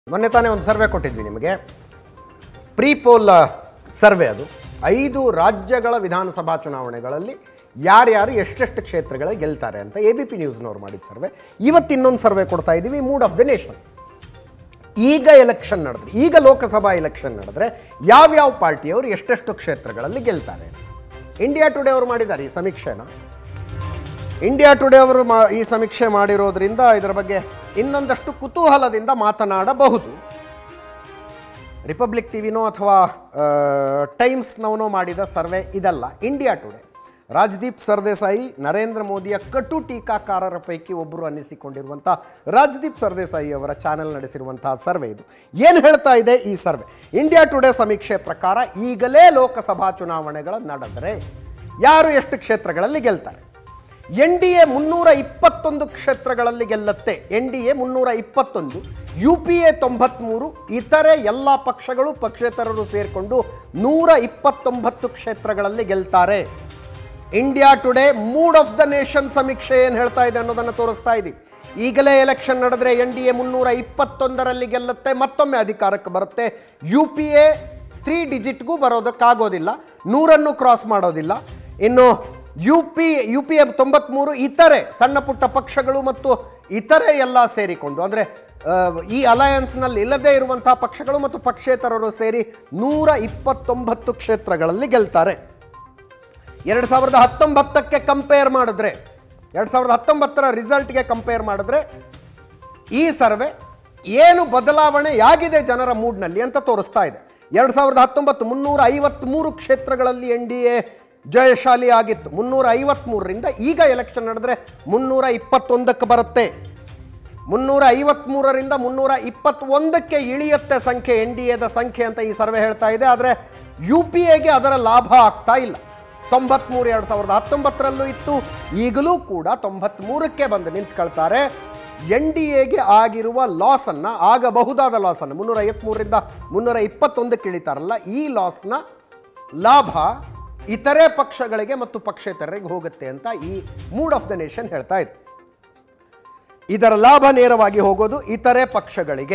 ಮೊನ್ನೆ ತಾನೇ ಒಂದು ಸರ್ವೆ ಕೊಟ್ಟಿದ್ವಿ ನಿಮಗೆ ಪ್ರೀ ಪೋಲ್ ಸರ್ವೆ ಅದು ಐದು ರಾಜ್ಯಗಳ ವಿಧಾನಸಭಾ ಚುನಾವಣೆಗಳಲ್ಲಿ ಯಾರ್ಯಾರು ಎಷ್ಟೆಷ್ಟು ಕ್ಷೇತ್ರಗಳ ಗೆಲ್ತಾರೆ ಅಂತ ಎ ಬಿ ಪಿ ನ್ಯೂಸ್ನವ್ರು ಮಾಡಿದ ಸರ್ವೆ ಇವತ್ತು ಇನ್ನೊಂದು ಸರ್ವೆ ಕೊಡ್ತಾ ಇದ್ದೀವಿ ಮೂಡ್ ಆಫ್ ದ ನೇಷನ್ ಈಗ ಎಲೆಕ್ಷನ್ ನಡೆದ್ರೆ ಈಗ ಲೋಕಸಭಾ ಎಲೆಕ್ಷನ್ ನಡೆದ್ರೆ ಯಾವ್ಯಾವ ಪಾರ್ಟಿಯವರು ಎಷ್ಟೆಷ್ಟು ಕ್ಷೇತ್ರಗಳಲ್ಲಿ ಗೆಲ್ತಾರೆ ಇಂಡಿಯಾ ಟುಡೇ ಅವರು ಮಾಡಿದ್ದಾರೆ ಈ ಸಮೀಕ್ಷೆನ ಇಂಡಿಯಾ ಟುಡೇ ಅವರು ಮಾ ಈ ಸಮೀಕ್ಷೆ ಮಾಡಿರೋದ್ರಿಂದ ಇದರ ಬಗ್ಗೆ ಇನ್ನೊಂದಷ್ಟು ಕುತೂಹಲದಿಂದ ಮಾತನಾಡಬಹುದು ರಿಪಬ್ಲಿಕ್ ಟಿವಿನೋ ಅಥವಾ ಟೈಮ್ಸ್ನವನೋ ಮಾಡಿದ ಸರ್ವೆ ಇದಲ್ಲ ಇಂಡಿಯಾ ಟುಡೇ ರಾಜ್ದೀಪ್ ಸರ್ದೇಸಾಯಿ ನರೇಂದ್ರ ಮೋದಿಯ ಕಟು ಟೀಕಾಕಾರರ ಪೈಕಿ ಒಬ್ಬರು ಅನ್ನಿಸಿಕೊಂಡಿರುವಂಥ ರಾಜ್ದೀಪ್ ಸರ್ದೇಸಾಯಿ ಅವರ ಚಾನೆಲ್ ನಡೆಸಿರುವಂತಹ ಸರ್ವೆ ಇದು ಏನು ಹೇಳ್ತಾ ಇದೆ ಈ ಸರ್ವೆ ಇಂಡಿಯಾ ಟುಡೇ ಸಮೀಕ್ಷೆ ಪ್ರಕಾರ ಈಗಲೇ ಲೋಕಸಭಾ ಚುನಾವಣೆಗಳು ನಡೆದರೆ ಯಾರು ಎಷ್ಟು ಕ್ಷೇತ್ರಗಳಲ್ಲಿ ಗೆಲ್ತಾರೆ ಎನ್ ಡಿ ಎ ಮುನ್ನೂರ ಇಪ್ಪತ್ತೊಂದು ಕ್ಷೇತ್ರಗಳಲ್ಲಿ ಗೆಲ್ಲತ್ತೆ ಎನ್ ಡಿ ಎ ಮುನ್ನೂರ ಇಪ್ಪತ್ತೊಂದು ಯು ಪಿ ಎ ತೊಂಬತ್ಮೂರು ಇತರೆ ಎಲ್ಲ ಪಕ್ಷಗಳು ಪಕ್ಷೇತರರು ಸೇರಿಕೊಂಡು ನೂರ ಇಪ್ಪತ್ತೊಂಬತ್ತು ಕ್ಷೇತ್ರಗಳಲ್ಲಿ ಗೆಲ್ತಾರೆ India Today Mood of the Nation ಸಮೀಕ್ಷೆ ಏನು ಹೇಳ್ತಾ ಇದೆ ಅನ್ನೋದನ್ನು ತೋರಿಸ್ತಾ ಇದ್ದೀವಿ ಈಗಲೇ ಎಲೆಕ್ಷನ್ ನಡೆದ್ರೆ ಎನ್ ಡಿ ಎ ಮುನ್ನೂರ ಇಪ್ಪತ್ತೊಂದರಲ್ಲಿ ಗೆಲ್ಲುತ್ತೆ ಮತ್ತೊಮ್ಮೆ ಅಧಿಕಾರಕ್ಕೆ ಬರುತ್ತೆ ಯು ಪಿ ಎ ತ್ರೀ ಡಿಜಿಟ್ಗೂ ಬರೋದಕ್ಕಾಗೋದಿಲ್ಲ ನೂರನ್ನು ಕ್ರಾಸ್ ಮಾಡೋದಿಲ್ಲ ಇನ್ನು U P U P A ತೊಂಬತ್ಮೂರು ಇತರೆ ಸಣ್ಣ ಪುಟ್ಟ ಪಕ್ಷಗಳು ಮತ್ತು ಇತರೆ ಎಲ್ಲ ಸೇರಿಕೊಂಡು ಅಂದರೆ ಈ ಅಲಯನ್ಸ್ನಲ್ಲಿ ಇಲ್ಲದೇ ಇರುವಂತಹ ಪಕ್ಷಗಳು ಮತ್ತು ಪಕ್ಷೇತರರು ಸೇರಿ ನೂರ ಇಪ್ಪತ್ತೊಂಬತ್ತು ಕ್ಷೇತ್ರಗಳಲ್ಲಿ ಗೆಲ್ತಾರೆ ಎರಡು ಸಾವಿರದ ಹತ್ತೊಂಬತ್ತಕ್ಕೆ ಕಂಪೇರ್ ಮಾಡಿದ್ರೆ ಎರಡು ಸಾವಿರದ ಹತ್ತೊಂಬತ್ತರ ರಿಸಲ್ಟ್ಗೆ ಕಂಪೇರ್ ಮಾಡಿದ್ರೆ ಈ ಸರ್ವೆ ಏನು ಬದಲಾವಣೆ ಆಗಿದೆ ಜನರ ಮೂಡ್ನಲ್ಲಿ ಅಂತ ತೋರಿಸ್ತಾ ಇದೆ ಎರಡು ಸಾವಿರದ ಹತ್ತೊಂಬತ್ತು ಮುನ್ನೂರ ಐವತ್ತ್ಮೂರು ಕ್ಷೇತ್ರಗಳಲ್ಲಿ ಎನ್ ಡಿ ಎ ಜಯಶಾಲಿ ಆಗಿತ್ತು ಮುನ್ನೂರ ಐವತ್ತ್ಮೂರರಿಂದ ಈಗ ಎಲೆಕ್ಷನ್ ನಡೆದ್ರೆ ಮುನ್ನೂರ ಇಪ್ಪತ್ತೊಂದಕ್ಕೆ ಬರುತ್ತೆ ಮುನ್ನೂರ ಐವತ್ತ್ಮೂರರಿಂದ ಮುನ್ನೂರ ಇಪ್ಪತ್ತೊಂದಕ್ಕೆ ಇಳಿಯುತ್ತೆ ಸಂಖ್ಯೆ ಎನ್ ಡಿ ಎದ ಸಂಖ್ಯೆ ಅಂತ ಈ ಸರ್ವೆ ಹೇಳ್ತಾ ಇದೆ ಆದರೆ ಯು ಪಿ ಎಗೆ ಅದರ ಲಾಭ ಆಗ್ತಾ ಇಲ್ಲ ತೊಂಬತ್ಮೂರು ಎರಡು ಸಾವಿರದ ಹತ್ತೊಂಬತ್ತರಲ್ಲೂ ಇತ್ತು ಈಗಲೂ ಕೂಡ ತೊಂಬತ್ಮೂರಕ್ಕೆ ಬಂದು ನಿಂತ್ಕೊಳ್ತಾರೆ ಎನ್ ಡಿ ಎಗೆ ಆಗಿರುವ ಲಾಸನ್ನು ಆಗಬಹುದಾದ ಲಾಸನ್ನು ಮುನ್ನೂರ ಐವತ್ತ್ಮೂರರಿಂದ ಮುನ್ನೂರ ಇಪ್ಪತ್ತೊಂದಕ್ಕೆ ಇಳಿತಾರಲ್ಲ ಈ ಲಾಸ್ನ ಲಾಭ ಇತರೆ ಪಕ್ಷಗಳಿಗೆ ಮತ್ತು ಪಕ್ಷೇತರರಿಗೆ ಹೋಗುತ್ತೆ ಅಂತ ಈ ಮೂಡ್ ಆಫ್ ದ ನೇಷನ್ ಹೇಳ್ತಾ ಇದೆ ಇದರ ಲಾಭ ನೇರವಾಗಿ ಹೋಗೋದು ಇತರೆ ಪಕ್ಷಗಳಿಗೆ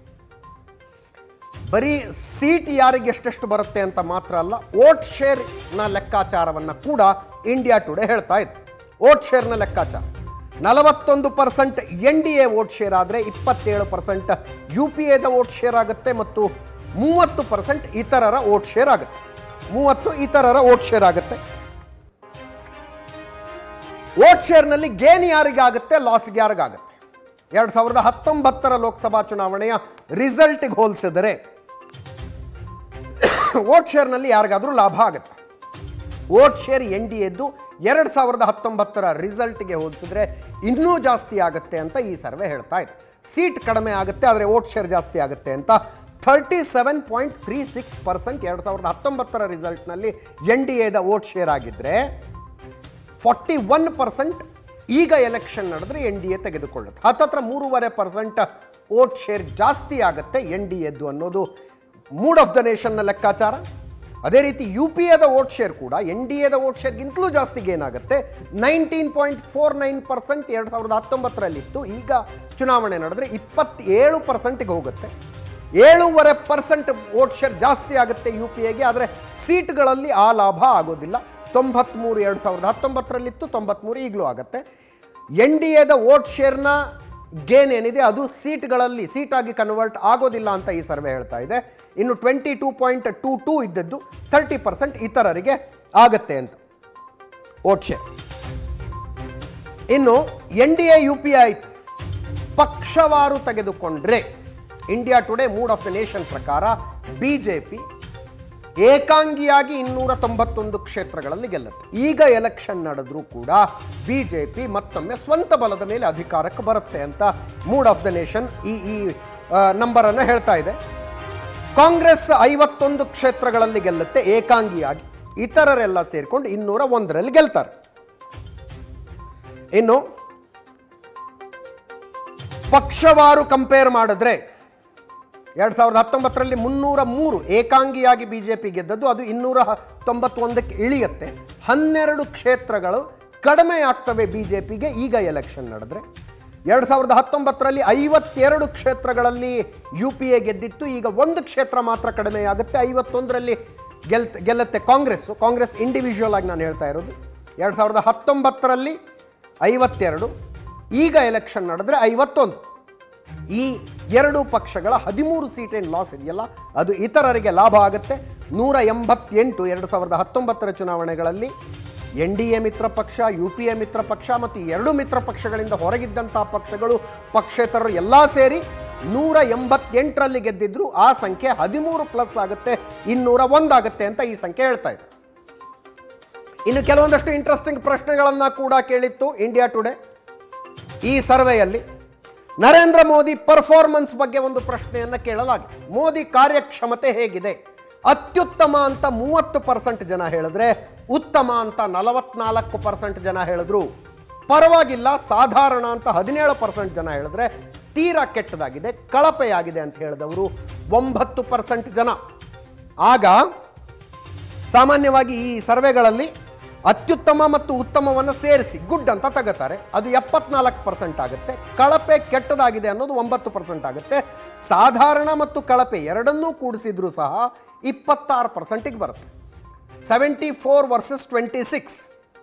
ಬರೀ ಸೀಟ್ ಯಾರಿಗೆ ಎಷ್ಟೆಷ್ಟು ಬರುತ್ತೆ ಅಂತ ಮಾತ್ರ ಅಲ್ಲ ವೋಟ್ ಶೇರ್ನ ಲೆಕ್ಕಾಚಾರವನ್ನು ಕೂಡ ಇಂಡಿಯಾ ಟುಡೇ ಹೇಳ್ತಾ ಇದೆ ವೋಟ್ ಶೇರ್ನ ಲೆಕ್ಕಾಚಾರ ನಲವತ್ತೊಂದು percent N D A vote share ಆದರೆ ಇಪ್ಪತ್ತೇಳು ಪರ್ಸೆಂಟ್ ಯು ಪಿ ಎದ ವೋಟ್ ಶೇರ್ ಆಗುತ್ತೆ ಮತ್ತು ಮೂವತ್ತು ಪರ್ಸೆಂಟ್ ಇತರರ ವೋಟ್ ಶೇರ್ ಆಗುತ್ತೆ ಮೂವತ್ತು ಇತರರ ವೋಟ್ ಶೇರ್ ಆಗುತ್ತೆ ವೋಟ್ ಶೇರ್ನಲ್ಲಿ ಗೇನ್ ಯಾರಿಗಾಗುತ್ತೆ ಲಾಸ್ಗೆ ಯಾರಿಗಾಗುತ್ತೆ ಎರಡು ಸಾವಿರದ ಹತ್ತೊಂಬತ್ತರ ಲೋಕಸಭಾ ಚುನಾವಣೆಯ ರಿಸಲ್ಟ್ಗೆ ಹೋಲಿಸಿದರೆ ವೋಟ್ ಶೇರ್ನಲ್ಲಿ ಯಾರಿಗಾದರೂ ಲಾಭ ಆಗುತ್ತೆ ವೋಟ್ ಶೇರ್ ಎನ್ ಡಿ ಎದ್ದು ಎರಡು ಸಾವಿರದ ಹತ್ತೊಂಬತ್ತರ ರಿಸಲ್ಟ್ಗೆ ಹೋಲಿಸಿದ್ರೆ ಇನ್ನೂ ಜಾಸ್ತಿ ಆಗುತ್ತೆ ಅಂತ ಈ ಸರ್ವೆ ಹೇಳ್ತಾ ಇದೆ ಸೀಟ್ ಕಡಿಮೆ ಆಗುತ್ತೆ ಆದರೆ ವೋಟ್ ಶೇರ್ ಜಾಸ್ತಿ ಆಗುತ್ತೆ ಅಂತ thirty seven point three six percent ಎರಡು ಸಾವಿರದ ಹತ್ತೊಂಬತ್ತರ ರಿಸಲ್ಟ್ನಲ್ಲಿ ಎನ್ ಡಿ ಎದ ವೋಟ್ ಶೇರ್ ಆಗಿದ್ದರೆ ಫಾರ್ಟಿ ಒನ್ ಪರ್ಸೆಂಟ್ ಈಗ ಎಲೆಕ್ಷನ್ ನಡೆದ್ರೆ ಎನ್ ಡಿ ಎ ತೆಗೆದುಕೊಳ್ಳುತ್ತೆ ಹತ್ತತ್ರ ಮೂರುವರೆ ಪರ್ಸೆಂಟ್ ವೋಟ್ ಶೇರ್ ಜಾಸ್ತಿ ಆಗುತ್ತೆ ಎನ್ ಡಿ ಎದ್ದು ಅನ್ನೋದು ಮೂಡ್ ಆಫ್ ದ ನೇಷನ್ನ ಲೆಕ್ಕಾಚಾರ ಅದೇ ರೀತಿ ಯು ಪಿ ಎದ ವೋಟ್ ಶೇರ್ ಕೂಡ ಎನ್ ಡಿ ಎದ ವೋಟ್ ಶೇರ್ಗಿಂತಲೂ ಜಾಸ್ತಿ ಏನಾಗುತ್ತೆ nineteen point four nine percent ಎರಡು ಸಾವಿರದ ಹತ್ತೊಂಬತ್ತರಲ್ಲಿತ್ತು ಈಗ ಚುನಾವಣೆ ನಡೆದ್ರೆ ಇಪ್ಪತ್ತೇಳು ಪರ್ಸೆಂಟ್ಗೆ ಹೋಗುತ್ತೆ ಏಳೂವರೆ ಪರ್ಸೆಂಟ್ ವೋಟ್ ಶೇರ್ ಜಾಸ್ತಿ ಆಗುತ್ತೆ ಯು ಪಿ ಎಗೆ ಆದರೆ ಸೀಟ್ಗಳಲ್ಲಿ ಆ ಲಾಭ ಆಗೋದಿಲ್ಲ ತೊಂಬತ್ಮೂರು ಎರಡು ಸಾವಿರದ ಹತ್ತೊಂಬತ್ತರಲ್ಲಿತ್ತು ತೊಂಬತ್ಮೂರು ಈಗಲೂ ಆಗುತ್ತೆ ಎನ್ ಡಿ ಎದ ವೋಟ್ ಶೇರ್ನ ಗೇನ್ ಏನಿದೆ ಅದು ಸೀಟ್ಗಳಲ್ಲಿ ಸೀಟಾಗಿ ಕನ್ವರ್ಟ್ ಆಗೋದಿಲ್ಲ ಅಂತ ಈ ಸರ್ವೆ ಹೇಳ್ತಾ ಇದೆ ಇನ್ನು twenty two point two two ಇದ್ದದ್ದು ತರ್ಟಿ ಪರ್ಸೆಂಟ್ ಇತರರಿಗೆ ಆಗತ್ತೆ ಅಂತ ವೋಟ್ ಶೇರ್ ಇನ್ನು N D A U P I ಪಕ್ಷವಾರು ತೆಗೆದುಕೊಂಡ್ರೆ India Today Mood of the Nation ಪ್ರಕಾರ ಬಿ ಜೆ ಪಿ ಏಕಾಂಗಿಯಾಗಿ ಇನ್ನೂರ ತೊಂಬತ್ತೊಂದು ಕ್ಷೇತ್ರಗಳಲ್ಲಿ ಗೆಲ್ಲುತ್ತೆ ಈಗ ಎಲೆಕ್ಷನ್ ನಡೆದ್ರೂ ಕೂಡ ಬಿ ಜೆ ಪಿ ಮತ್ತೊಮ್ಮೆ ಸ್ವಂತ ಬಲದ ಮೇಲೆ ಅಧಿಕಾರಕ್ಕೆ ಬರುತ್ತೆ ಅಂತ ಮೂಡ್ ಆಫ್ ದ ನೇಷನ್ ಈ ಈ ನಂಬರನ್ನು ಹೇಳ್ತಾ ಇದೆ ಕಾಂಗ್ರೆಸ್ ಐವತ್ತೊಂದು ಕ್ಷೇತ್ರಗಳಲ್ಲಿ ಗೆಲ್ಲುತ್ತೆ ಏಕಾಂಗಿಯಾಗಿ ಇತರರೆಲ್ಲ ಸೇರಿಕೊಂಡು ಇನ್ನೂರ ಒಂದರಲ್ಲಿ ಗೆಲ್ತಾರೆ ಇನ್ನು ಪಕ್ಷವಾರು ಕಂಪೇರ್ ಮಾಡಿದ್ರೆ ಎರಡು ಸಾವಿರದ ಹತ್ತೊಂಬತ್ತರಲ್ಲಿ ಮುನ್ನೂರ ಮೂರು ಏಕಾಂಗಿಯಾಗಿ ಬಿ ಜೆ ಪಿ ಗೆದ್ದದ್ದು ಅದು ಇನ್ನೂರ ತೊಂಬತ್ತೊಂದಕ್ಕೆ ಇಳಿಯುತ್ತೆ ಹನ್ನೆರಡು ಕ್ಷೇತ್ರಗಳು ಕಡಿಮೆ ಆಗ್ತವೆ ಬಿ ಜೆ ಪಿಗೆ ಈಗ ಎಲೆಕ್ಷನ್ ನಡೆದ್ರೆ ಎರಡು ಸಾವಿರದ ಹತ್ತೊಂಬತ್ತರಲ್ಲಿ ಐವತ್ತೆರಡು ಕ್ಷೇತ್ರಗಳಲ್ಲಿ ಯು ಪಿ ಎ ಗೆದ್ದಿತ್ತು ಈಗ ಒಂದು ಕ್ಷೇತ್ರ ಮಾತ್ರ ಕಡಿಮೆಯಾಗುತ್ತೆ ಐವತ್ತೊಂದರಲ್ಲಿ ಗೆಲ್ ಗೆಲ್ಲುತ್ತೆ ಕಾಂಗ್ರೆಸ್ಸು ಕಾಂಗ್ರೆಸ್ ಇಂಡಿವಿಜುವಲ್ ಆಗಿ ನಾನು ಹೇಳ್ತಾ ಇರೋದು ಎರಡು ಸಾವಿರದ ಹತ್ತೊಂಬತ್ತರಲ್ಲಿ ಐವತ್ತೆರಡು ಈಗ ಎಲೆಕ್ಷನ್ ನಡೆದ್ರೆ ಐವತ್ತೊಂದು ಈ ಎರಡು ಪಕ್ಷಗಳ ಹದಿಮೂರು ಸೀಟೇನು ಲಾಸ್ ಇದೆಯಲ್ಲ ಅದು ಇತರರಿಗೆ ಲಾಭ ಆಗುತ್ತೆ ನೂರ ಎಂಬತ್ತೆಂಟು ಎರಡು ಸಾವಿರದ ಹತ್ತೊಂಬತ್ತರ ಚುನಾವಣೆಗಳಲ್ಲಿ ಎನ್ ಡಿ ಎ ಮಿತ್ರ ಪಕ್ಷ ಯು ಪಿ ಎ ಮಿತ್ರ ಪಕ್ಷ ಮತ್ತು ಈ ಎರಡು ಮಿತ್ರ ಪಕ್ಷಗಳಿಂದ ಹೊರಗಿದ್ದಂಥ ಪಕ್ಷಗಳು ಪಕ್ಷೇತರರು ಎಲ್ಲ ಸೇರಿ ನೂರ ಎಂಬತ್ತೆಂಟರಲ್ಲಿ ಗೆದ್ದಿದ್ರು ಆ ಸಂಖ್ಯೆ ಹದಿಮೂರು ಪ್ಲಸ್ ಆಗುತ್ತೆ ಇನ್ನೂರ ಒಂದಾಗುತ್ತೆ ಅಂತ ಈ ಸಂಖ್ಯೆ ಹೇಳ್ತಾ ಇದೆ ಇನ್ನು ಕೆಲವೊಂದಷ್ಟು ಇಂಟ್ರೆಸ್ಟಿಂಗ್ ಪ್ರಶ್ನೆಗಳನ್ನು ಕೂಡ ಕೇಳಿತ್ತು ಇಂಡಿಯಾ ಟುಡೇ ಈ ಸರ್ವೆಯಲ್ಲಿ ನರೇಂದ್ರ ಮೋದಿ ಪರ್ಫಾರ್ಮೆನ್ಸ್ ಬಗ್ಗೆ ಒಂದು ಪ್ರಶ್ನೆಯನ್ನು ಕೇಳಲಾಗಿದೆ ಮೋದಿ ಕಾರ್ಯಕ್ಷಮತೆ ಹೇಗಿದೆ ಅತ್ಯುತ್ತಮ ಅಂತ ಮೂವತ್ತು ಪರ್ಸೆಂಟ್ ಜನ ಹೇಳಿದ್ರೆ ಉತ್ತಮ ಅಂತ ನಲವತ್ನಾಲ್ಕು ಪರ್ಸೆಂಟ್ ಜನ ಹೇಳಿದ್ರು ಪರವಾಗಿಲ್ಲ ಸಾಧಾರಣ ಅಂತ ಹದಿನೇಳು ಪರ್ಸೆಂಟ್ ಜನ ಹೇಳಿದ್ರೆ ತೀರಾ ಕೆಟ್ಟದಾಗಿದೆ ಕಳಪೆಯಾಗಿದೆ ಅಂತ ಹೇಳಿದವರು ಒಂಬತ್ತು ಪರ್ಸೆಂಟ್ ಜನ ಆಗ ಸಾಮಾನ್ಯವಾಗಿ ಈ ಸರ್ವೆಗಳಲ್ಲಿ ಅತ್ಯುತ್ತಮ ಮತ್ತು ಉತ್ತಮವನ್ನು ಸೇರಿಸಿ ಗುಡ್ ಅಂತ ತಗೋತಾರೆ ಅದು ಎಪ್ಪತ್ನಾಲ್ಕು ಪರ್ಸೆಂಟ್ ಆಗುತ್ತೆ ಕಳಪೆ ಕೆಟ್ಟದಾಗಿದೆ ಅನ್ನೋದು ಒಂಬತ್ತು ಪರ್ಸೆಂಟ್ ಆಗುತ್ತೆ ಸಾಧಾರಣ ಮತ್ತು ಕಳಪೆ ಎರಡನ್ನೂ ಕೂಡಿಸಿದ್ರೂ ಸಹ ಇಪ್ಪತ್ತಾರು ಪರ್ಸೆಂಟಿಗೆ ಬರುತ್ತೆ seventy four versus twenty six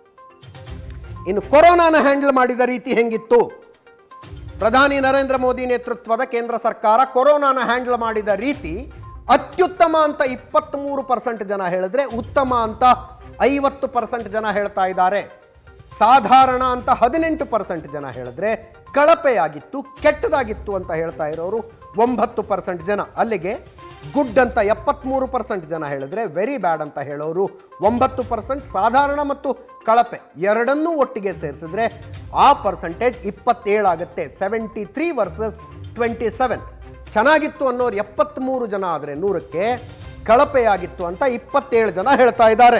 ಇನ್ನು ಕೊರೋನಾನ ಹ್ಯಾಂಡಲ್ ಮಾಡಿದ ರೀತಿ ಹೆಂಗಿತ್ತು ಪ್ರಧಾನಿ ನರೇಂದ್ರ ಮೋದಿ ನೇತೃತ್ವದ ಕೇಂದ್ರ ಸರ್ಕಾರ ಕೊರೋನಾನ ಹ್ಯಾಂಡಲ್ ಮಾಡಿದ ರೀತಿ ಅತ್ಯುತ್ತಮ ಅಂತ ಇಪ್ಪತ್ತ್ಮೂರು ಪರ್ಸೆಂಟ್ ಜನ ಹೇಳಿದ್ರೆ ಉತ್ತಮ ಅಂತ ಐವತ್ತು ಪರ್ಸೆಂಟ್ ಜನ ಹೇಳ್ತಾ ಇದ್ದಾರೆ ಸಾಧಾರಣ ಅಂತ ಹದಿನೆಂಟು ಪರ್ಸೆಂಟ್ ಜನ ಹೇಳಿದ್ರೆ ಕಳಪೆಯಾಗಿತ್ತು ಕೆಟ್ಟದಾಗಿತ್ತು ಅಂತ ಹೇಳ್ತಾ ಇರೋರು ಒಂಬತ್ತು ಪರ್ಸೆಂಟ್ ಜನ ಅಲ್ಲಿಗೆ ಗುಡ್ ಅಂತ ಎಪ್ಪತ್ತ್ಮೂರು ಪರ್ಸೆಂಟ್ ಜನ ಹೇಳಿದ್ರೆ ವೆರಿ ಬ್ಯಾಡ್ ಅಂತ ಹೇಳೋರು ಒಂಬತ್ತು ಪರ್ಸೆಂಟ್ ಸಾಧಾರಣ ಮತ್ತು ಕಳಪೆ ಎರಡನ್ನೂ ಒಟ್ಟಿಗೆ ಸೇರಿಸಿದ್ರೆ ಆ ಪರ್ಸೆಂಟೇಜ್ ಇಪ್ಪತ್ತೇಳಾಗುತ್ತೆ seventy three versus twenty seven ಚೆನ್ನಾಗಿತ್ತು ಅನ್ನೋರು ಎಪ್ಪತ್ತ್ಮೂರು ಜನ ಆದರೆ ನೂರಕ್ಕೆ ಕಳಪೆಯಾಗಿತ್ತು ಅಂತ ಇಪ್ಪತ್ತೇಳು ಜನ ಹೇಳ್ತಾ ಇದ್ದಾರೆ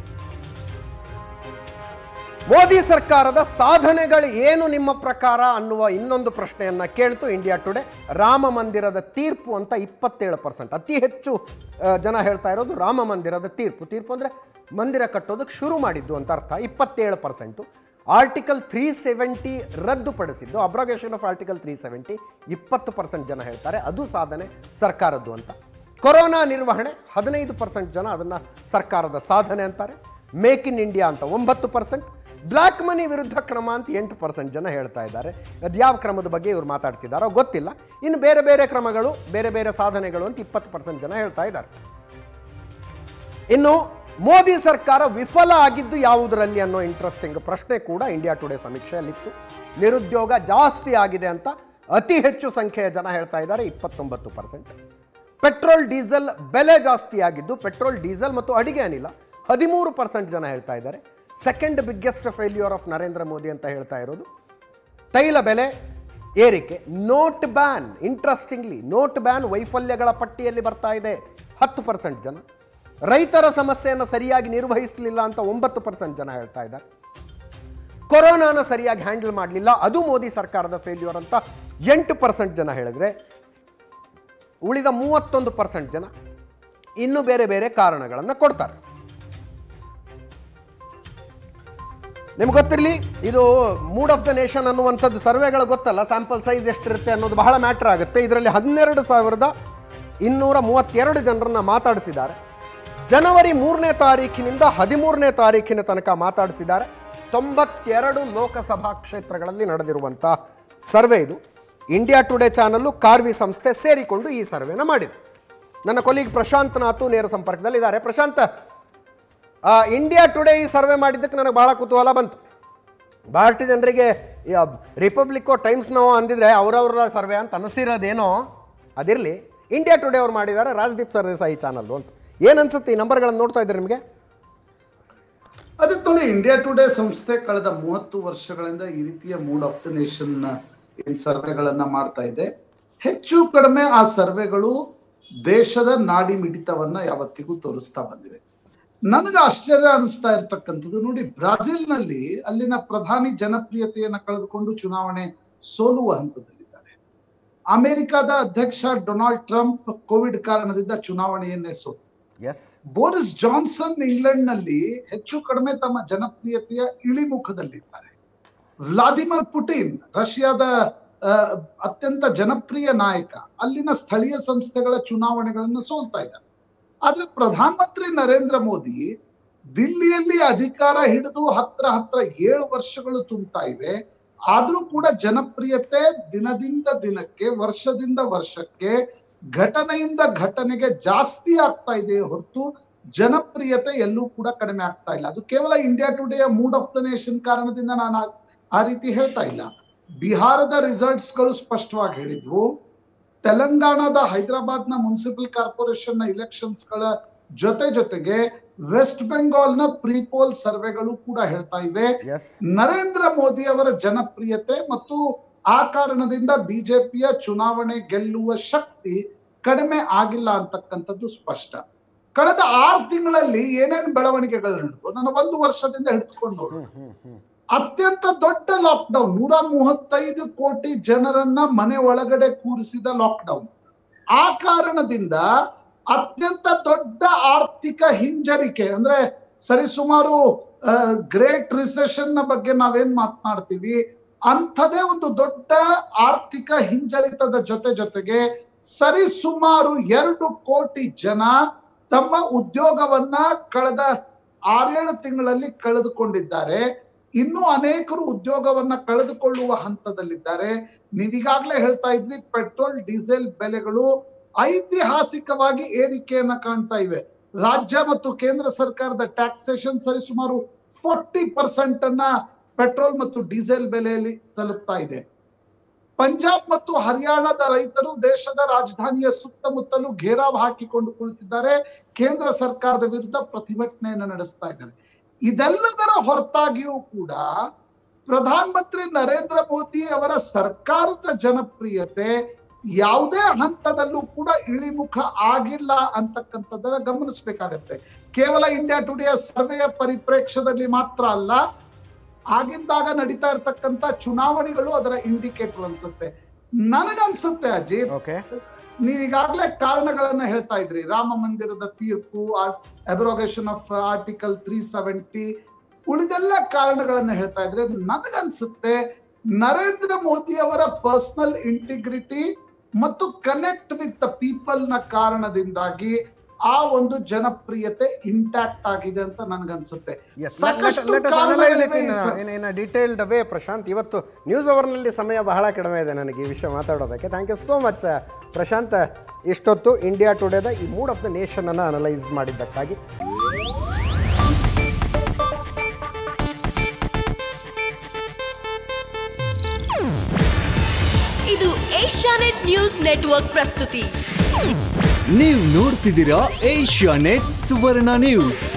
ಮೋದಿ ಸರ್ಕಾರದ ಸಾಧನೆಗಳು ಏನು ನಿಮ್ಮ ಪ್ರಕಾರ ಅನ್ನುವ ಇನ್ನೊಂದು ಪ್ರಶ್ನೆಯನ್ನ ಕೇಳ್ತು ಇಂಡಿಯಾ ಟುಡೇ ರಾಮ ಮಂದಿರದ ತೀರ್ಪು ಅಂತ ಇಪ್ಪತ್ತೇಳು ಪರ್ಸೆಂಟ್ ಅತಿ ಹೆಚ್ಚು ಆ, ಜನ ಹೇಳ್ತಾ ಇರೋದು ರಾಮ ಮಂದಿರದ ತೀರ್ಪು ತೀರ್ಪು ಅಂದರೆ ಮಂದಿರ ಕಟ್ಟೋದಕ್ಕೆ ಶುರು ಮಾಡಿದ್ದು ಅಂತ ಅರ್ಥ ಇಪ್ಪತ್ತೇಳು ಪರ್ಸೆಂಟು ಆರ್ಟಿಕಲ್ ತ್ರೀ ಸೆವೆಂಟಿ ರದ್ದುಪಡಿಸಿದ್ದು abrogation of article three seventy ಇಪ್ಪತ್ತು ಪರ್ಸೆಂಟ್ ಜನ ಹೇಳ್ತಾರೆ ಅದು ಸಾಧನೆ ಸರ್ಕಾರದ್ದು ಅಂತ ಕೊರೋನಾ ನಿರ್ವಹಣೆ ಹದಿನೈದು ಪರ್ಸೆಂಟ್ ಜನ ಅದನ್ನು ಸರ್ಕಾರದ ಸಾಧನೆ ಅಂತಾರೆ ಮೇಕ್ ಇನ್ ಇಂಡಿಯಾ ಅಂತ ಒಂಬತ್ತು ಪರ್ಸೆಂಟ್ ಬ್ಲ್ಯಾಕ್ ಮನಿ ವಿರುದ್ಧ ಕ್ರಮ ಅಂತ ಎಂಟು ಪರ್ಸೆಂಟ್ ಜನ ಹೇಳ್ತಾ ಇದ್ದಾರೆ ಅದು ಯಾವ ಕ್ರಮದ ಬಗ್ಗೆ ಇವ್ರು ಮಾತಾಡ್ತಿದ್ದಾರೋ ಗೊತ್ತಿಲ್ಲ ಇನ್ನು ಬೇರೆ ಬೇರೆ ಕ್ರಮಗಳು ಬೇರೆ ಬೇರೆ ಸಾಧನೆಗಳು ಅಂತ ಇಪ್ಪತ್ತು ಪರ್ಸೆಂಟ್ ಜನ ಹೇಳ್ತಾ ಇದ್ದಾರೆ ಇನ್ನು ಮೋದಿ ಸರ್ಕಾರ ವಿಫಲ ಆಗಿದ್ದು ಯಾವುದರಲ್ಲಿ ಅನ್ನೋ ಇಂಟ್ರೆಸ್ಟಿಂಗ್ ಪ್ರಶ್ನೆ ಕೂಡ ಇಂಡಿಯಾ ಟುಡೇ ಸಮೀಕ್ಷೆಯಲ್ಲಿತ್ತು ನಿರುದ್ಯೋಗ ಜಾಸ್ತಿ ಆಗಿದೆ ಅಂತ ಅತಿ ಹೆಚ್ಚು ಸಂಖ್ಯೆಯ ಜನ ಹೇಳ್ತಾ ಇದ್ದಾರೆ ಇಪ್ಪತ್ತೊಂಬತ್ತು ಪರ್ಸೆಂಟ್ ಪೆಟ್ರೋಲ್ ಡೀಸೆಲ್ ಬೆಲೆ ಜಾಸ್ತಿ ಆಗಿದ್ದು ಪೆಟ್ರೋಲ್ ಡೀಸೆಲ್ ಮತ್ತು ಅಡಿಗೆ ಅನಿಲ ಹದಿಮೂರು ಪರ್ಸೆಂಟ್ ಜನ ಹೇಳ್ತಾ ಇದ್ದಾರೆ second biggest failure of Narendra Modi ಅಂತ ಹೇಳ್ತಾ ಇರೋದು ತೈಲ ಬೆಲೆ ಏರಿಕೆ note ban interestingly note ban ವೈಫಲ್ಯಗಳ ಪಟ್ಟಿಯಲ್ಲಿ ಬರ್ತಾ ಇದೆ ಹತ್ತು ಪರ್ಸೆಂಟ್ ಜನ ರೈತರ ಸಮಸ್ಯೆಯನ್ನು ಸರಿಯಾಗಿ ನಿರ್ವಹಿಸಲಿಲ್ಲ ಅಂತ ಒಂಬತ್ತು ಪರ್ಸೆಂಟ್ ಜನ ಹೇಳ್ತಾ ಇದ್ದಾರೆ ಕೊರೋನಾನ ಸರಿಯಾಗಿ ಹ್ಯಾಂಡಲ್ ಮಾಡಲಿಲ್ಲ ಅದು ಮೋದಿ ಸರ್ಕಾರದ ಫೇಲ್ಯೂರ್ ಅಂತ ಎಂಟು ಪರ್ಸೆಂಟ್ ಜನ ಹೇಳಿದ್ರೆ ಉಳಿದ ಮೂವತ್ತೊಂದು ಪರ್ಸೆಂಟ್ ಜನ ಇನ್ನೂ ಬೇರೆ ಬೇರೆ ಕಾರಣಗಳನ್ನು ಕೊಡ್ತಾರೆ ನಿಮ್ಗೆ ಗೊತ್ತಿರಲಿ ಇದು ಮೂಡ್ ಆಫ್ ದ ನೇಷನ್ ಅನ್ನುವಂಥದ್ದು ಸರ್ವೆಗಳು ಗೊತ್ತಲ್ಲ ಸ್ಯಾಂಪಲ್ ಸೈಜ್ ಎಷ್ಟಿರುತ್ತೆ ಅನ್ನೋದು ಬಹಳ ಮ್ಯಾಟ್ರ್ ಆಗುತ್ತೆ ಇದರಲ್ಲಿ ಹನ್ನೆರಡು ಸಾವಿರದ ಇನ್ನೂರ ಮೂವತ್ತೆರಡು ಜನರನ್ನ ಮಾತಾಡಿಸಿದ್ದಾರೆ ಜನವರಿ ಮೂರನೇ ತಾರೀಕಿನಿಂದ ಹದಿಮೂರನೇ ತಾರೀಕಿನ ತನಕ ಮಾತಾಡಿಸಿದ್ದಾರೆ ತೊಂಬತ್ತೆರಡು ಲೋಕಸಭಾ ಕ್ಷೇತ್ರಗಳಲ್ಲಿ ನಡೆದಿರುವಂಥ ಸರ್ವೆ ಇದು ಇಂಡಿಯಾ ಟುಡೇ ಚಾನಲ್ಲು ಕಾರ್ವಿ ಸಂಸ್ಥೆ ಸೇರಿಕೊಂಡು ಈ ಸರ್ವೆನ ಮಾಡಿದೆ ನನ್ನ ಕೊಲೀಗ್ ಪ್ರಶಾಂತ್ ನಾಥು ನೇರ ಸಂಪರ್ಕದಲ್ಲಿದ್ದಾರೆ ಪ್ರಶಾಂತ್ ಆ, ಇಂಡಿಯಾ ಟುಡೇ ಈ ಸರ್ವೆ ಮಾಡಿದ್ದಕ್ಕೆ ನನಗೆ ಬಹಳ ಕುತೂಹಲ ಬಂತು ಭಾಳಷ್ಟು ಜನರಿಗೆ ಈ ರಿಪಬ್ಲಿಕ್ಕೋ ಟೈಮ್ಸ್ ನಾವು ಅಂದಿದ್ರೆ ಅವರವರ ಸರ್ವೆ ಅಂತ ಅನಿಸಿರೋದೇನೋ ಅದಿರಲಿ ಇಂಡಿಯಾ ಟುಡೇ ಅವ್ರು ಮಾಡಿದ್ದಾರೆ ರಾಜದೀಪ್ ಸರ್ದೇಸಾಯಿ ಚಾನಲ್ಲು ಅಂತ ಏನು ಅನ್ಸುತ್ತೆ ಈ ನಂಬರ್ಗಳನ್ನು ನೋಡ್ತಾ ಇದ್ದಾರೆ ನಿಮಗೆ ಅದಕ್ಕೆ ನೋಡಿ ಇಂಡಿಯಾ ಟುಡೇ ಸಂಸ್ಥೆ ಕಳೆದ ಮೂವತ್ತು ವರ್ಷಗಳಿಂದ ಈ ರೀತಿಯ ಮೂಡ್ ಆಫ್ ದ ನೇಷನ್ ಏನ್ ಸರ್ವೆಗಳನ್ನ ಮಾಡ್ತಾ ಇದೆ ಹೆಚ್ಚು ಕಡಿಮೆ ಆ ಸರ್ವೆಗಳು ದೇಶದ ನಾಡಿ ಮಿಡಿತವನ್ನ ಯಾವತ್ತಿಗೂ ತೋರಿಸ್ತಾ ಬಂದಿವೆ ನನಗೆ ಆಶ್ಚರ್ಯ ಅನಿಸ್ತಾ ಇರ್ತಕ್ಕಂಥದ್ದು ನೋಡಿ ಬ್ರಾಜಿಲ್ನಲ್ಲಿ ಅಲ್ಲಿನ ಪ್ರಧಾನಿ ಜನಪ್ರಿಯತೆಯನ್ನ ಕಳೆದುಕೊಂಡು ಚುನಾವಣೆ ಸೋಲುವ ಹಂತದಲ್ಲಿದ್ದಾರೆ ಅಮೆರಿಕದ ಅಧ್ಯಕ್ಷ ಡೊನಾಲ್ಡ್ ಟ್ರಂಪ್ ಕೋವಿಡ್ ಕಾರಣದಿಂದ ಚುನಾವಣೆಯನ್ನೇ ಸೋತು ಎಸ್ ಬೋರಿಸ್ ಜಾನ್ಸನ್ ಇಂಗ್ಲೆಂಡ್ ನಲ್ಲಿ ಹೆಚ್ಚು ಕಡಿಮೆ ತಮ್ಮ ಜನಪ್ರಿಯತೆಯ ಇಳಿಮುಖದಲ್ಲಿದ್ದಾರೆ ವ್ಲಾದಿಮಿರ್ ಪುಟಿನ್ ರಷ್ಯಾದ ಆ, ಅತ್ಯಂತ ಜನಪ್ರಿಯ ನಾಯಕ ಅಲ್ಲಿನ ಸ್ಥಳೀಯ ಸಂಸ್ಥೆಗಳ ಚುನಾವಣೆಗಳನ್ನು ಸೋಲ್ತಾ ಇದ್ದಾರೆ ಆದ್ರೆ ಪ್ರಧಾನಮಂತ್ರಿ ನರೇಂದ್ರ ಮೋದಿ ದಿಲ್ಲಿಯಲ್ಲಿ ಅಧಿಕಾರ ಹಿಡಿದು ಹತ್ರ ಹತ್ರ ಏಳು ವರ್ಷಗಳು ತುಂಬ್ತಾ ಇವೆ ಆದ್ರೂ ಕೂಡ ಜನಪ್ರಿಯತೆ ದಿನದಿಂದ ದಿನಕ್ಕೆ ವರ್ಷದಿಂದ ವರ್ಷಕ್ಕೆ ಘಟನೆಯಿಂದ ಘಟನೆಗೆ ಜಾಸ್ತಿ ಆಗ್ತಾ ಇದೆ ಹೊರತು ಜನಪ್ರಿಯತೆ ಎಲ್ಲೂ ಕೂಡ ಕಡಿಮೆ ಆಗ್ತಾ ಇಲ್ಲ ಅದು ಕೇವಲ India Today Mood of the Nation ಕಾರಣದಿಂದ ನಾನು ಆ- ಆ ರೀತಿ ಹೇಳ್ತಾ ಇಲ್ಲ ಬಿಹಾರದ ರಿಸಲ್ಟ್ಸ್ ಗಳು ಸ್ಪಷ್ಟವಾಗಿ ಹೇಳಿದ್ವು ತೆಲಂಗಾಣದ ಹೈದರಾಬಾದ್ನ ಮುನ್ಸಿಪಲ್ ಕಾರ್ಪೊರೇಷನ್ ನ ಇಲೆಕ್ಷನ್ಸ್ ಗಳ ಜೊತೆ ಜೊತೆಗೆ ವೆಸ್ಟ್ ಬೆಂಗಾಲ್ನ ಪ್ರೀಪೋಲ್ ಸರ್ವೆಗಳು ಕೂಡ ಹೇಳ್ತಾ ಇವೆ ಎಸ್ ನರೇಂದ್ರ ಮೋದಿ ಅವರ ಜನಪ್ರಿಯತೆ ಮತ್ತು ಆ ಕಾರಣದಿಂದ ಬಿಜೆಪಿಯ ಚುನಾವಣೆ ಗೆಲ್ಲುವ ಶಕ್ತಿ ಕಡಿಮೆ ಆಗಿಲ್ಲ ಅಂತಕ್ಕಂಥದ್ದು ಸ್ಪಷ್ಟ ಕಳೆದ ಆರು ತಿಂಗಳಲ್ಲಿ ಏನೇನು ಬೆಳವಣಿಗೆಗಳು ನಡೆದು ನಾನು ಒಂದು ವರ್ಷದಿಂದ ಹಿಡಿದುಕೊಂಡು ನೋಡು ಹ್ಮ್ ಹ್ಮ್ ಹ್ಮ್ ಅತ್ಯಂತ ದೊಡ್ಡ ಲಾಕ್ಡೌನ್ ನೂರ ಮೂವತ್ತೈದು ಕೋಟಿ ಜನರನ್ನ ಮನೆ ಒಳಗಡೆ ಕೂರಿಸಿದ ಲಾಕ್ಡೌನ್ ಆ ಕಾರಣದಿಂದ ಅತ್ಯಂತ ದೊಡ್ಡ ಆರ್ಥಿಕ ಹಿಂಜರಿಕೆ ಅಂದ್ರೆ ಸರಿಸುಮಾರು ಗ್ರೇಟ್ ರಿಸೆಷನ್ ನ ಬಗ್ಗೆ ನಾವೇನ್ ಮಾತನಾಡ್ತೀವಿ ಅಂಥದೇ ಒಂದು ದೊಡ್ಡ ಆರ್ಥಿಕ ಹಿಂಜರಿತದ ಜೊತೆ ಜೊತೆಗೆ ಸರಿಸುಮಾರು ಎರಡು ಕೋಟಿ ಜನ ತಮ್ಮ ಉದ್ಯೋಗವನ್ನ ಕಳೆದ ಆರೇಳು ತಿಂಗಳಲ್ಲಿ ಕಳೆದುಕೊಂಡಿದ್ದಾರೆ ಇನ್ನು ಅನೇಕರು ಉದ್ಯೋಗವನ್ನ ಕಳೆದುಕೊಳ್ಳುವ ಹಂತದಲ್ಲಿದ್ದಾರೆ ನೀವೀಗಾಗ್ಲೇ ಹೇಳ್ತಾ ಇದ್ರಿ ಪೆಟ್ರೋಲ್ ಡೀಸೆಲ್ ಬೆಲೆಗಳು ಐತಿಹಾಸಿಕವಾಗಿ ಏರಿಕೆಯನ್ನ ಕಾಣ್ತಾ ಇವೆ ರಾಜ್ಯ ಮತ್ತು ಕೇಂದ್ರ ಸರ್ಕಾರದ ಟ್ಯಾಕ್ಸೇಷನ್ ಸರಿಸುಮಾರು ಫೋರ್ಟಿ ಪರ್ಸೆಂಟ್ ಅನ್ನ ಪೆಟ್ರೋಲ್ ಮತ್ತು ಡೀಸೆಲ್ ಬೆಲೆಯಲ್ಲಿ ತಲುಪ್ತಾ ಇದೆ ಪಂಜಾಬ್ ಮತ್ತು ಹರಿಯಾಣದ ರೈತರು ದೇಶದ ರಾಜಧಾನಿಯ ಸುತ್ತಮುತ್ತಲೂ ಘೇರಾವ್ ಹಾಕಿಕೊಂಡು ಕುಳಿತಿದ್ದಾರೆ ಕೇಂದ್ರ ಸರ್ಕಾರದ ವಿರುದ್ಧ ಪ್ರತಿಭಟನೆಯನ್ನು ನಡೆಸ್ತಾ ಇದ್ದಾರೆ ಇದೆಲ್ಲದರ ಹೊರತಾಗಿಯೂ ಕೂಡ ಪ್ರಧಾನಮಂತ್ರಿ ನರೇಂದ್ರ ಮೋದಿ ಅವರ ಸರ್ಕಾರದ ಜನಪ್ರಿಯತೆ ಯಾವುದೇ ಹಂತದಲ್ಲೂ ಕೂಡ ಇಳಿಮುಖ ಆಗಿಲ್ಲ ಅಂತಕ್ಕಂಥದ್ದನ್ನ ಗಮನಿಸಬೇಕಾಗತ್ತೆ ಕೇವಲ ಇಂಡಿಯಾ ಟುಡೆಯ ಸರ್ವೆಯ ಪರಿಪ್ರೇಕ್ಷ್ಯದಲ್ಲಿ ಮಾತ್ರ ಅಲ್ಲ ಆಗಿಂದಾಗ ನಡೀತಾ ಇರ್ತಕ್ಕಂಥ ಚುನಾವಣೆಗಳು ಅದರ ಇಂಡಿಕೇಟರ್ ಅನ್ಸುತ್ತೆ ನನಗನ್ಸುತ್ತೆ ಅಜಿತ್ ಓಕೆ ನೀವೀಗಾಗಲೇ ಕಾರಣಗಳನ್ನ ಹೇಳ್ತಾ ಇದ್ರಿ ರಾಮ ಮಂದಿರದ ತೀರ್ಪು abrogation of article three seventy ಉಳಿದೆಲ್ಲ ಕಾರಣಗಳನ್ನ ಹೇಳ್ತಾ ಇದ್ರೆ ಅದು ನನಗನ್ಸುತ್ತೆ ನರೇಂದ್ರ ಮೋದಿ ಅವರ ಪರ್ಸನಲ್ ಇಂಟಿಗ್ರಿಟಿ ಮತ್ತು ಕನೆಕ್ಟ್ ವಿತ್ ದ ಪೀಪಲ್ ನ ಕಾರಣದಿಂದಾಗಿ ಆ ಒಂದು ಜನಪ್ರಿಯತೆ ಇಂಟ್ಯಾಕ್ಟ್ ಆಗಿದೆ ಅಂತ ನನಗನ್ಸುತ್ತೆ Yes, let- let- ಸಾಕಷ್ಟು let us analyze it ಕಾರಣಗಳಿವೆ in a- sir. in- in a detailed way, Prashant ಇವತ್ತು ನ್ಯೂಸ್ ಅವರ್ನಲ್ಲಿ ಸಮಯ ಬಹಳ ಕಡಿಮೆ ಇದೆ ನನಗೆ ಈ ವಿಷಯ ಮಾತಾಡೋದಕ್ಕೆ thank you so much Prashant ಇಷ್ಟೊತ್ತು ಇಂಡಿಯಾ ಟುಡೇದ ಈ ಮೂಡ್ ಆಫ್ ದ ನೇಷನ್ ಅನ್ನು ಅನಲೈಸ್ ಮಾಡಿದ್ದಕ್ಕಾಗಿ ಇದು ಏಷ್ಯಾನೆಟ್ ನ್ಯೂಸ್ ನೆಟ್ವರ್ಕ್ ಪ್ರಸ್ತುತಿ ನೀವು ನೋಡ್ತಿದ್ದೀರಾ ಏಷ್ಯಾ ನೆಟ್ ಸುವರ್ಣ ನ್ಯೂಸ್